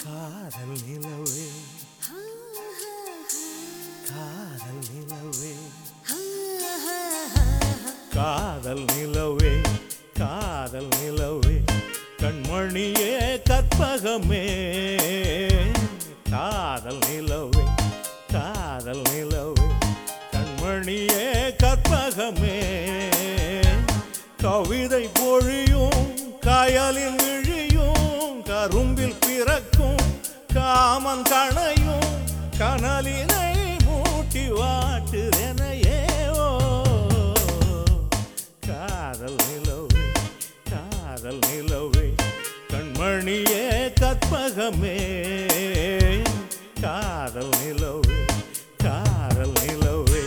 காதல் நிலவே காதல் நிலவே காதல் நிலவே காதல் நிலவே கண்மணியே கற்பகமே காதல் நிலவே காதல் நிலவே கண்மணியே கற்பகமே கவிதை பொழியும் காயலில் விழியும் கரும்பில் பிறக்கும் காமன் கணையும் கனலினை மூட்டி வாட்டுதெனையே ஓ காதல் நிலவே காதல் நிலவே கண்மணியே கற்பகமே காதல் நிலவே காதல் நிலவே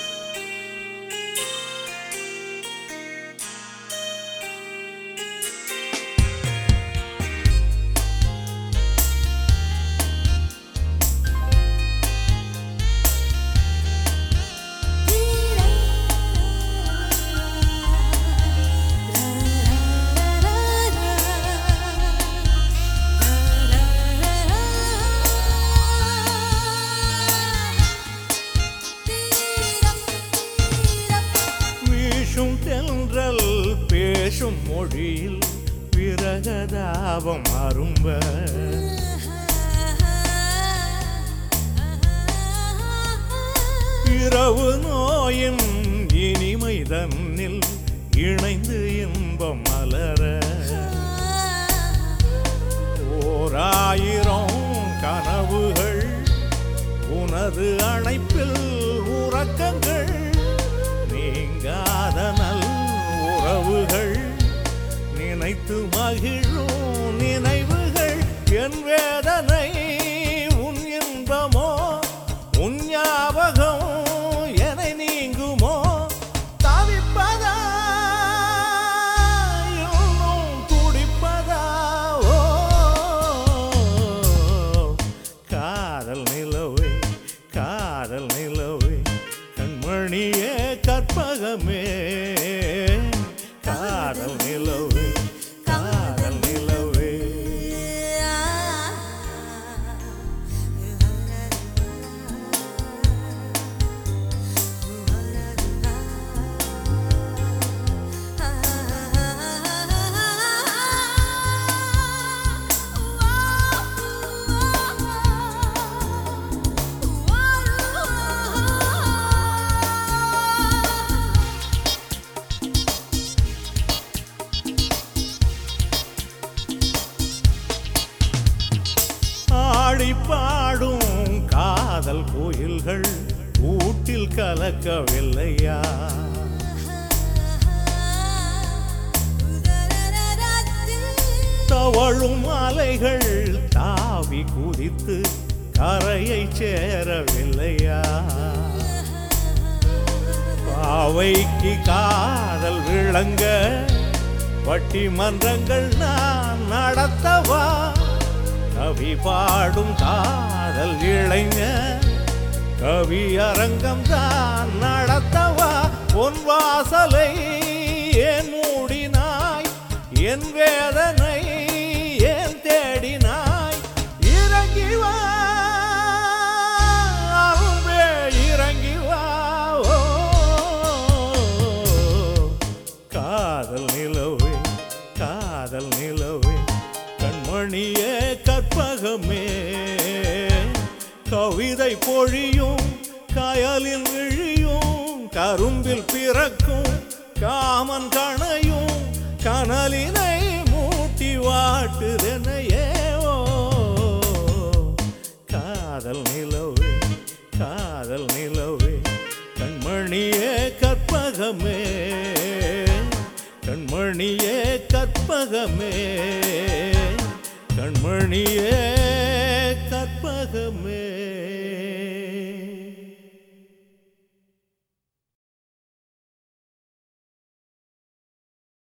வீசும் தென்றல் பேசும் மொழியில் விரகதாபம் அரும்ப இரவு நோயின் இனிமை தன்னில் இணைந்து இன்பம் மலர ஓராயிரம் கனவுகள் உனது அணைப்பில் உறக்கங்கள் நீங்காத நல் உறவுகள் நினைத்து மகிழும் நினைவுகள் என் வேதனை உன் இன்பமோ உன் ஞாபகம் என நீங்குமோ தவிப்பதா இன்னும் துடிப்பதா ஓ காதல் நிலவே காதல் நிலவே கண்மணியே கற்பகமே காதல் நிலவே காதல் நிலவே ஆடி பாடும் காதல் கோயில்கள் ஊட்டில் கலக்கவில்லையா தவழும் அலைகள் தாவி குதித்து கரையை சேரவில்லையா பாவைக்கு காதல் விளங்க பட்டிமன்றங்கள் நான் நடத்தவா கவி பாடும் காதல் இளைஞர் கவி அரங்கம் தான் நடத்தவா பொன் வாசலை ஏன் மூடினாய் என் வேதனை ஏன் தேடினாய் இறங்கி வா அன்பே இறங்கி வா ஓ காதல் நிலவே காதல் நிலவே கண்மணியே கற்பகமே கவிதை பொழியும் கயலில் விழியும் கரும்பில் பிறக்கும் காமன் கணையும் கனலினை மூட்டி வாட்டுதெனையே ஓ காதல் நிலவே காதல் நிலவே கண்மணியே கற்பகமே கண்மணியே கற்பகமே கண்மணியே கற்பகமே